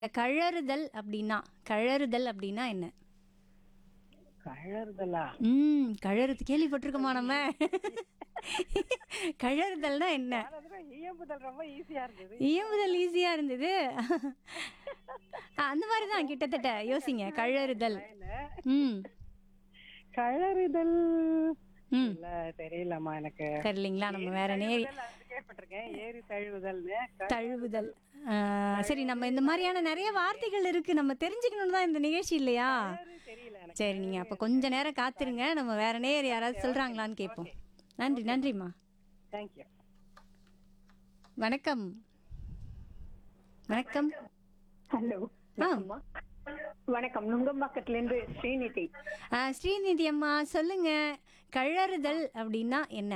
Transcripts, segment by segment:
கழறுதல் அப்படின்னா கழறுதல் அப்படின்னா என்ன கழறுதலா ம் கழறுது கேள்விப்பட்டிருக்கோமா நம்ம கழறுதல்னா என்ன அதுதான் இயம்புதல் ரொம்ப ஈஸியா இருந்தது இயம்புதல் ஈஸியா இருந்தது அந்த மாதிரி தான் கிட்டத்தட்ட யோசிங்க கழறுதல் ம் கழறுதல் ம் இல்ல தெரியலம்மா எனக்கு தெரியலீங்களா நம்ம வேற நேரி தழுவுதல் அது கேள்விப்பட்டிருக்கேன் ஏரி தழுவுதல்னு க- தழுவுதல் ஆ, சரி நம்ம இந்த மாதிரியான நிறைய வார்த்தைகள் இருக்கு நம்ம தெரிஞ்சுக்கணும்னு தான் இந்த நிகழ்ச்சி இல்லையா கழறு தெரியல எனக்கு சரி நீங்க அப்ப கொஞ்ச நேரம் காத்துருங்க நம்ம வேற நேர் யாராவது சொல்றாங்களான்னு கேட்போம் நன்றி நன்றிம்மா தேங்க்யூ வணக்கம் வணக்கம் ஹலோ ஆ வணக்கம் நுங்கம்பாக்கத்துல இருந்து ஸ்ரீநிதி ஆ, ஸ்ரீநிதி அம்மா சொல்லுங்க கழறுதல் அப்படின்னா என்ன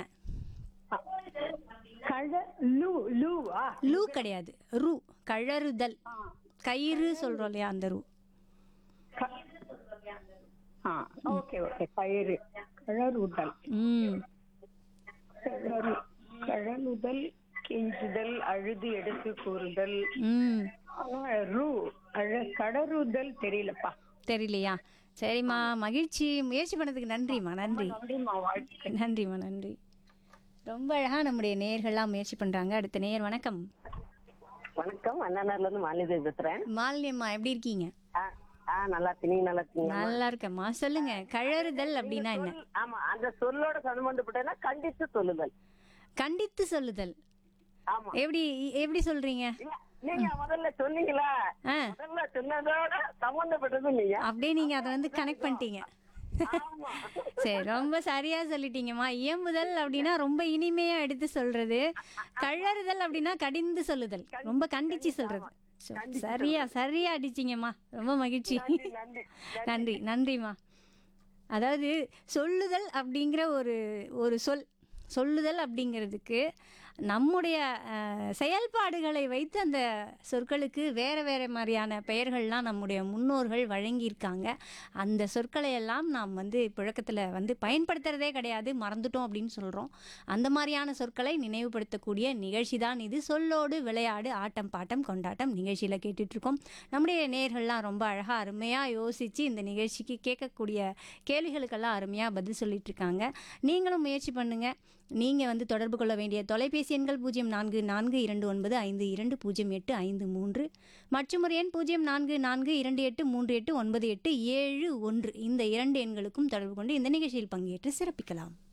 கழ லூ லூவா லூ கிடையாது ரு கழறுதல் கயிறு சொல்றோம் இல்லையா அந்த ரு க- ஆ ஓகே ஓகே பயிறு கழறுதல் ம் கழறு கழறுதல் கெஞ்சுதல் அழுது எடுத்து கூறுதல் ம் ஆ, ரூ அழ கடறுதல் தெரியலப்பா தெரியலையா சரிம்மா மகிழ்ச்சி முயற்சி பண்ணதுக்கு நன்றிம்மா நன்றி நன்றிம்மா வாழ்க்கை நன்றிம்மா நன்றி ரொம்ப அழகா நம்முடைய நேயர்கள்லாம் முயற்சி பண்றாங்க அடுத்த நேயர் வணக்கம் வணக்கம் அண்ணாநகர்ல இருந்து மாலிதேவி பேசுறேன் மாலினியம்மா எப்படி இருக்கீங்க ஆ, ஆ நல்லா இருக்கு நீங்க நல்லா இருக்கீங்க நல்லா இருக்கேம்மா சொல்லுங்க கழறுதல் அப்படின்னா என்ன ஆமா அந்த சொல்லோட சம்பந்தப்பட்டனா கண்டித்து சொல்லுதல் கண்டித்து சொல்லுதல் ஆமா எப்படி எப்படி சொல்றீங்க இல்ல, நீங்க முதல்ல சொன்னீங்களா ஆ முதல்ல சொன்னதோட சம்பந்தப்பட்டது நீங்க அப்படியே நீங்க அதை வந்து கனெக்ட் பண்ணிட்டீங்க ஆமா சரி ரொம்ப சரியா சொல்லிட்டீங்கம்மா இயம்புதல் அப்படின்னா ரொம்ப இனிமையா எடுத்து சொல்றது கழறுதல் அப்படின்னா கடிந்து சொல்லுதல் ரொம்ப கண்டிச்சு சொல்றது சோ, சரியா சரியா அடிச்சிங்கம்மா ரொம்ப மகிழ்ச்சி நன்றி நன்றி நன்றிம்மா அதாவது சொல்லுதல் அப்படிங்கிற ஒரு ஒரு சொல் சொல்லுதல் அப்படிங்கிறதுக்கு நம்முடைய அஹ், செயல்பாடுகளை வைத்து அந்த சொற்களுக்கு வேறு வேறு மாதிரியான பெயர்கள்லாம் நம்முடைய முன்னோர்கள் வழங்கியிருக்காங்க அந்த சொற்களை எல்லாம் நாம் வந்து புழக்கத்தில் வந்து பயன்படுத்துகிறதே கிடையாது மறந்துட்டோம் அப்படின்னு சொல்கிறோம் அந்த மாதிரியான சொற்களை நினைவுபடுத்தக்கூடிய நிகழ்ச்சி தான் இது சொல்லோடு விளையாடு ஆட்டம் பாட்டம் கொண்டாட்டம் நிகழ்ச்சியில் கேட்டுட்ருக்கோம் நம்முடைய நேர்கள்லாம் ரொம்ப அழகாக அருமையாக யோசித்து இந்த நிகழ்ச்சிக்கு கேட்கக்கூடிய கேள்விகளுக்கெல்லாம் அருமையாக பதில் சொல்லிட்டு இருக்காங்க நீங்களும் முயற்சி பண்ணுங்கள் நீங்கள் வந்து தொடர்பு கொள்ள வேண்டிய தொலைபேசி எண்கள் பூஜ்ஜியம் நான்கு நான்கு இரண்டு ஒன்பது ஐந்து இரண்டு பூஜ்ஜியம் எட்டு ஐந்து மூன்று மற்றும் ஒரு எண் பூஜ்ஜியம் நான்கு நான்கு இரண்டு எட்டு மூன்று எட்டு ஒன்பது எட்டு ஏழு ஒன்று இந்த இரண்டு எண்களுக்கும் தொடர்பு கொண்டு இந்த நிகழ்ச்சியில் பங்கேற்று சிறப்பிக்கலாம்